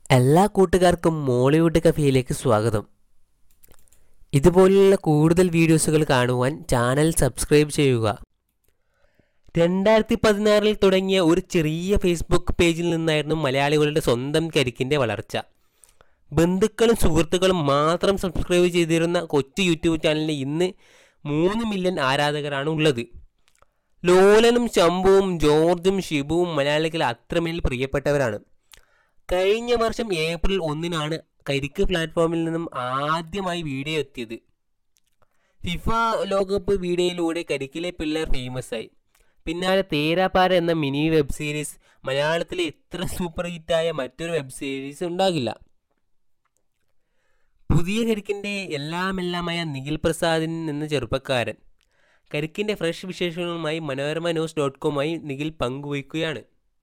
എല്ലാ കൂട്ടുകാർക്കും മോളിവുഡ് കഫേയിലേക്ക് സ്വാഗതം ഇതുപോലുള്ള കൂടുതൽ വീഡിയോസുകൾ കാണുവാൻ ചാനൽ സബ്സ്ക്രൈബ് ചെയ്യുക രണ്ടായിരത്തി പതിനാറിൽ തുടങ്ങിയ ഒരു ചെറിയ ഫേസ്ബുക്ക് പേജിൽ നിന്നായിരുന്നു മലയാളികളുടെ സ്വന്തം കരിക്കിൻ്റെ വളർച്ച ബന്ധുക്കളും സുഹൃത്തുക്കളും മാത്രം സബ്സ്ക്രൈബ് ചെയ്തിരുന്ന കൊച്ചു യൂട്യൂബ് ചാനലിന് ഇന്ന് മൂന്ന് മില്യൺ ആരാധകരാണ് ഉള്ളത് ലോലനും ശംഭുവും ജോർജും ഷിബുവും മലയാളികൾ അത്രമേൽ പ്രിയപ്പെട്ടവരാണ് കഴിഞ്ഞ വർഷം ഏപ്രിൽ ഒന്നിനാണ് കരിക്ക് പ്ലാറ്റ്ഫോമിൽ നിന്നും ആദ്യമായി വീഡിയോ എത്തിയത് ഫിഫ ലോകകപ്പ് വീഡിയോയിലൂടെ കരിക്കിലെ പിള്ളേർ ഫേമസ് ആയി പിന്നാലെ തേരാപ്പാര എന്ന മിനി വെബ് സീരീസ് മലയാളത്തിലെ ഇത്ര സൂപ്പർ ഹിറ്റായ മറ്റൊരു വെബ് സീരീസ് ഉണ്ടാകില്ല പുതിയ കരിക്കിൻ്റെ എല്ലാമെല്ലാമായ നിഖിൽ പ്രസാദിൻ എന്ന ചെറുപ്പക്കാരൻ കരിക്കിൻ്റെ ഫ്രഷ് വിശേഷങ്ങളുമായി മനോരമ ന്യൂസ് ഡോട്ട് കോമായി നിഖിൽ പങ്കുവയ്ക്കുകയാണ്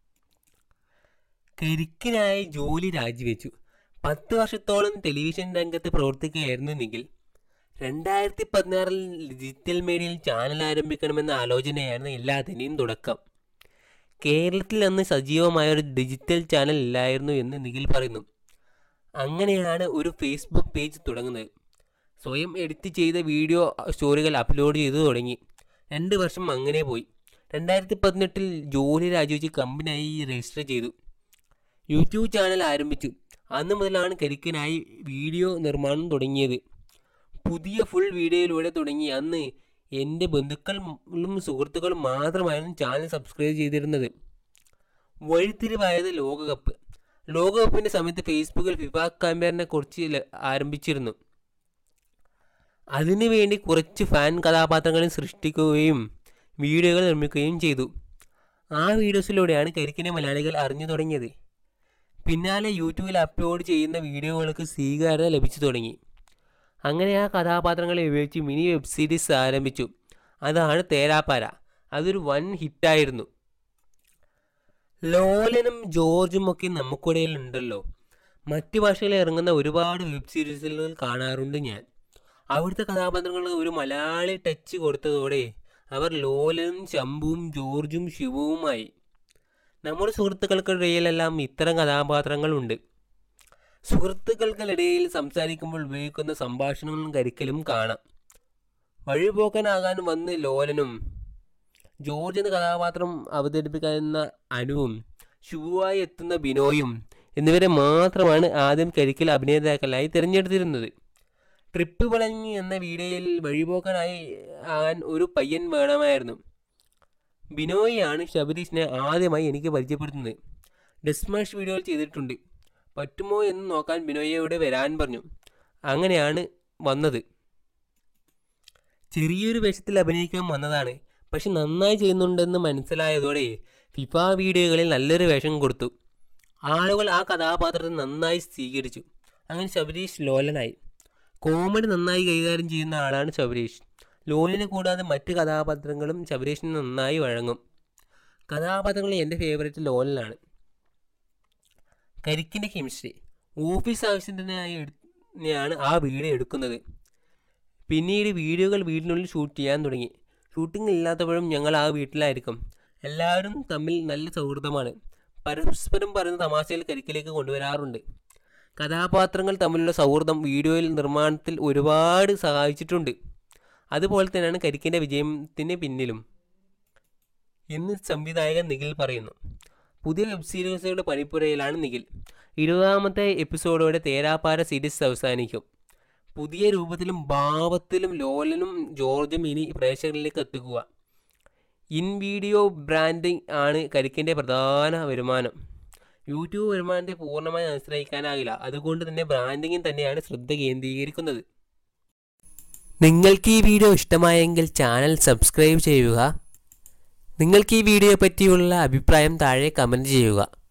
കരിക്കിനായി ജോലി രാജിവെച്ചു പത്ത് വർഷത്തോളം ടെലിവിഷൻ രംഗത്ത് പ്രവർത്തിക്കുകയായിരുന്നു നിഖിൽ രണ്ടായിരത്തി പതിനാറിൽ ഡിജിറ്റൽ മീഡിയയിൽ ചാനൽ ആരംഭിക്കണമെന്ന ആലോചനയായിരുന്നു എല്ലാത്തിൻ്റെയും തുടക്കം കേരളത്തിൽ അന്ന് സജീവമായ ഒരു ഡിജിറ്റൽ ചാനൽ ഇല്ലായിരുന്നു എന്ന് നിഖിൽ പറയുന്നു അങ്ങനെയാണ് ഒരു ഫേസ്ബുക്ക് പേജ് തുടങ്ങുന്നത് സ്വയം എഡിറ്റ് ചെയ്ത വീഡിയോ സ്റ്റോറികൾ അപ്ലോഡ് ചെയ്തു തുടങ്ങി രണ്ട് വർഷം അങ്ങനെ പോയി രണ്ടായിരത്തി പതിനെട്ടിൽ ജോലി രാജിവെച്ച് കമ്പനിയായി രജിസ്റ്റർ ചെയ്തു യൂട്യൂബ് ചാനൽ ആരംഭിച്ചു അന്ന് മുതലാണ് കരിക്കിനായി വീഡിയോ നിർമ്മാണം തുടങ്ങിയത് പുതിയ ഫുൾ വീഡിയോയിലൂടെ തുടങ്ങി അന്ന് എൻ്റെ ബന്ധുക്കളും സുഹൃത്തുക്കളും മാത്രമായിരുന്നു ചാനൽ സബ്സ്ക്രൈബ് ചെയ്തിരുന്നത് വഴിത്തിരിവായത് ലോകകപ്പ് ലോകകപ്പിൻ്റെ സമയത്ത് ഫേസ്ബുക്കിൽ ഫിഫ ക്യാമ്പറിനെ കുറിച്ച് ല- ആരംഭിച്ചിരുന്നു അതിനുവേണ്ടി കുറച്ച് ഫാൻ കഥാപാത്രങ്ങളെ സൃഷ്ടിക്കുകയും വീഡിയോകൾ നിർമ്മിക്കുകയും ചെയ്തു ആ വീഡിയോസിലൂടെയാണ് കരിക്കിനെ മലയാളികൾ അറിഞ്ഞു തുടങ്ങിയത് പിന്നാലെ യൂട്യൂബിൽ അപ്ലോഡ് ചെയ്യുന്ന വീഡിയോകൾക്ക് സ്വീകാര്യത ലഭിച്ചു തുടങ്ങി അങ്ങനെ ആ കഥാപാത്രങ്ങളെ ഉപയോഗിച്ച് മിനി വെബ് സീരീസ് ആരംഭിച്ചു അതാണ് തേരാപ്പാര അതൊരു വൻ ഹിറ്റായിരുന്നു ലോലനും ജോർജും ഒക്കെ നമുക്കിടയിൽ ഉണ്ടല്ലോ മറ്റു ഭാഷകളിൽ ഇറങ്ങുന്ന ഒരുപാട് വെബ് സീരീസുകൾ കാണാറുണ്ട് ഞാൻ അവിടുത്തെ കഥാപാത്രങ്ങൾക്ക് ഒരു മലയാളി ടച്ച് കൊടുത്തതോടെ അവർ ലോലനും ശംഭുവും ജോർജും ശിവവുമായി നമ്മുടെ സുഹൃത്തുക്കൾക്കിടയിലെല്ലാം ഇത്തരം കഥാപാത്രങ്ങളുണ്ട് സുഹൃത്തുക്കൾക്കിടയിൽ സംസാരിക്കുമ്പോൾ ഉപയോഗിക്കുന്ന സംഭാഷണങ്ങളും കരിക്കലും കാണാം വഴിപോക്കനാകാൻ വന്ന് ലോലനും ജോർജ് എന്ന കഥാപാത്രം അവതരിപ്പിക്കുന്ന അനുവും ശുഭുവായി എത്തുന്ന ബിനോയും എന്നിവരെ മാത്രമാണ് ആദ്യം കരിക്കൽ അഭിനേതാക്കളായി തിരഞ്ഞെടുത്തിരുന്നത് ട്രിപ്പ് വളഞ്ഞ് എന്ന വീഡിയോയിൽ വഴിപോക്കനായി ആകാൻ ഒരു പയ്യൻ വേണമായിരുന്നു ബിനോയിയാണ് ശബരീഷിനെ ആദ്യമായി എനിക്ക് പരിചയപ്പെടുത്തുന്നത് ഡെസ്മാഷ് വീഡിയോകൾ ചെയ്തിട്ടുണ്ട് പറ്റുമോ എന്ന് നോക്കാൻ ബിനോയിയോട് വരാൻ പറഞ്ഞു അങ്ങനെയാണ് വന്നത് ചെറിയൊരു വേഷത്തിൽ അഭിനയിക്കാൻ വന്നതാണ് പക്ഷെ നന്നായി ചെയ്യുന്നുണ്ടെന്ന് മനസ്സിലായതോടെ ഫിഫ വീഡിയോകളിൽ നല്ലൊരു വേഷം കൊടുത്തു ആളുകൾ ആ കഥാപാത്രത്തെ നന്നായി സ്വീകരിച്ചു അങ്ങനെ ശബരീഷ് ലോലനായി കോമഡി നന്നായി കൈകാര്യം ചെയ്യുന്ന ആളാണ് ശബരീഷ് ലോലിനെ കൂടാതെ മറ്റ് കഥാപാത്രങ്ങളും ശബരീഷിന് നന്നായി വഴങ്ങും കഥാപാത്രങ്ങളിൽ എൻ്റെ ഫേവറേറ്റ് ലോലനാണ് കരിക്കിൻ്റെ കെമിസ്ട്രി ഓഫീസ് ആവശ്യത്തിനായി എടു- ആ വീഡിയോ എടുക്കുന്നത് പിന്നീട് വീഡിയോകൾ വീടിനുള്ളിൽ ഷൂട്ട് ചെയ്യാൻ തുടങ്ങി ഷൂട്ടിംഗ് ഇല്ലാത്തപ്പോഴും ഞങ്ങൾ ആ വീട്ടിലായിരിക്കും എല്ലാവരും തമ്മിൽ നല്ല സൗഹൃദമാണ് പരസ്പരം പറയുന്ന തമാശയിൽ കരിക്കിലേക്ക് കൊണ്ടുവരാറുണ്ട് കഥാപാത്രങ്ങൾ തമ്മിലുള്ള സൗഹൃദം വീഡിയോയിൽ നിർമ്മാണത്തിൽ ഒരുപാട് സഹായിച്ചിട്ടുണ്ട് അതുപോലെ തന്നെയാണ് കരിക്കിൻ്റെ വിജയത്തിന് പിന്നിലും എന്ന് സംവിധായകൻ നിഖിൽ പറയുന്നു പുതിയ വെബ് സീരീസുകളുടെ പണിപ്പുരയിലാണ് നിഖിൽ ഇരുപതാമത്തെ എപ്പിസോഡോടെ തേരാപ്പാര സീരീസ് അവസാനിക്കും പുതിയ രൂപത്തിലും ഭാവത്തിലും ലോലനും ജോർജും ഇനി പ്രേക്ഷകരിലേക്ക് എത്തിക്കുക ഇൻ വീഡിയോ ബ്രാൻഡിംഗ് ആണ് കരിക്കിൻ്റെ പ്രധാന വരുമാനം യൂട്യൂബ് വരുമാനത്തെ പൂർണ്ണമായി ആശ്രയിക്കാനാകില്ല അതുകൊണ്ട് തന്നെ ബ്രാൻഡിങ്ങിൽ തന്നെയാണ് ശ്രദ്ധ കേന്ദ്രീകരിക്കുന്നത് നിങ്ങൾക്ക് ഈ വീഡിയോ ഇഷ്ടമായെങ്കിൽ ചാനൽ സബ്സ്ക്രൈബ് ചെയ്യുക നിങ്ങൾക്ക് ഈ വീഡിയോ പറ്റിയുള്ള അഭിപ്രായം താഴെ കമൻറ്റ് ചെയ്യുക